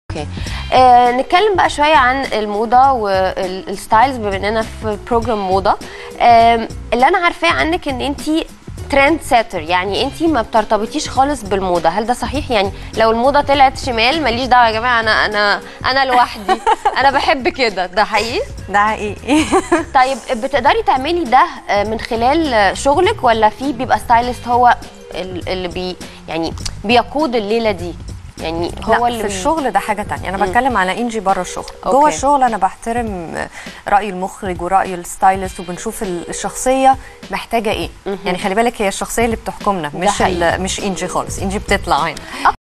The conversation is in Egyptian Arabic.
اوكي آه نتكلم بقى شويه عن الموضه والستايلز بما اننا في بروجرام موضه آه اللي انا عارفاه عنك ان انت ترند سيتر يعني انت ما بترتبطيش خالص بالموضه هل ده صحيح يعني لو الموضه طلعت شمال ماليش دعوه يا جماعه انا انا انا لوحدي انا بحب كده ده حقيقي ده حقيقي طيب بتقدري تعملي ده آه، من خلال آه، شغلك ولا في بيبقى ستايلست هو ال- اللي بي يعني بيقود الليله دي يعني هو لا اللي في بي- الشغل ده حاجه تانية انا بتكلم على انجي بره الشغل أوكي. جوه الشغل انا بحترم راي المخرج وراي الستايلست وبنشوف ال- الشخصيه محتاجه ايه يعني خلي بالك هي الشخصيه اللي بتحكمنا مش حقيقي. ال- مش انجي خالص انجي بتطلع عين